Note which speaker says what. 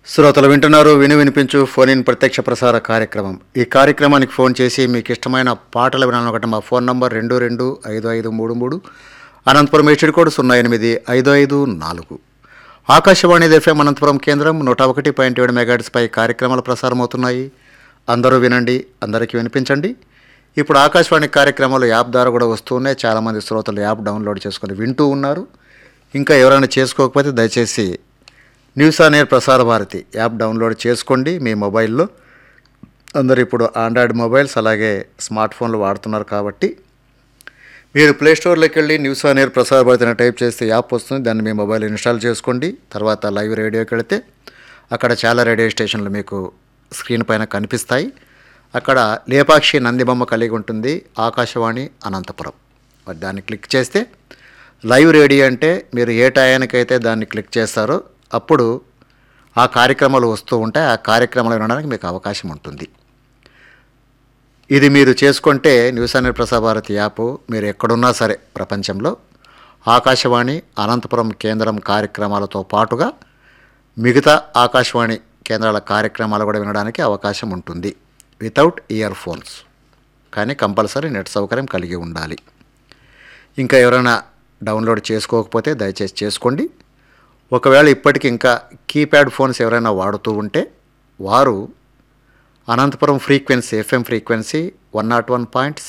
Speaker 1: శ్రోతలు వింటున్నారు విని వినిపించు ఫోన్ ఇన్ ప్రత్యక్ష ప్రసార కార్యక్రమం ఈ కార్యక్రమానికి ఫోన్ చేసి మీకు ఇష్టమైన పాటలు వినాలనుకుంటే మా ఫోన్ నంబర్ రెండు రెండు ఐదు ఐదు మూడు మూడు అనంతపురం హెచ్డి కోడ్ సున్నా ఎనిమిది ఐదు ఐదు నాలుగు ఆకాశవాణి ఎఫ్ఎం అనంతపురం కేంద్రం నూట ఒకటి పాయింట్ ఏడు మెగాట్స్పై కార్యక్రమాలు ప్రసారం అవుతున్నాయి అందరూ వినండి అందరికీ వినిపించండి ఇప్పుడు ఆకాశవాణి కార్యక్రమాలు యాప్ ద్వారా కూడా వస్తున్నాయి చాలామంది శ్రోతలు యాప్ డౌన్లోడ్ చేసుకొని వింటూ ఉన్నారు ఇంకా ఎవరైనా చేసుకోకపోతే దయచేసి న్యూస్ ఆన్ ఎయిర్ ప్రసార భారతి యాప్ డౌన్లోడ్ చేసుకోండి మీ మొబైల్లో అందరు ఇప్పుడు ఆండ్రాయిడ్ మొబైల్స్ అలాగే స్మార్ట్ ఫోన్లు వాడుతున్నారు కాబట్టి మీరు ప్లే స్టోర్లోకి వెళ్ళి న్యూస్ ఆన్ ఎయిర్ ప్రసార భారతి అని టైప్ చేస్తే యాప్ వస్తుంది దాన్ని మీ మొబైల్ ఇన్స్టాల్ చేసుకోండి తర్వాత లైవ్ రేడియోకి వెళితే అక్కడ చాలా రేడియో స్టేషన్లు మీకు స్క్రీన్ పైన కనిపిస్తాయి అక్కడ లేపాక్షి నందిబొమ్మ కలిగి ఉంటుంది ఆకాశవాణి అనంతపురం మరి దాన్ని క్లిక్ చేస్తే లైవ్ రేడియో అంటే మీరు ఏ టయానికైతే దాన్ని క్లిక్ చేస్తారో అప్పుడు ఆ కార్యక్రమాలు వస్తూ ఉంటాయి ఆ కార్యక్రమాలు వినడానికి మీకు అవకాశం ఉంటుంది ఇది మీరు చేసుకుంటే న్యూస్ అనేది ప్రసారభారతి యాప్ మీరు ఎక్కడున్నా సరే ప్రపంచంలో ఆకాశవాణి అనంతపురం కేంద్రం కార్యక్రమాలతో పాటుగా మిగతా ఆకాశవాణి కేంద్రాల కార్యక్రమాలు కూడా వినడానికి అవకాశం ఉంటుంది వితౌట్ ఇయర్ ఫోన్స్ కానీ కంపల్సరీ నెట్ సౌకర్యం కలిగి ఉండాలి ఇంకా ఎవరైనా డౌన్లోడ్ చేసుకోకపోతే దయచేసి చేసుకోండి ఒకవేళ ఇప్పటికి ఇంకా కీప్యాడ్ ఫోన్స్ ఎవరైనా వాడుతూ ఉంటే వారు Anantapuram frequency FM frequency one naught one point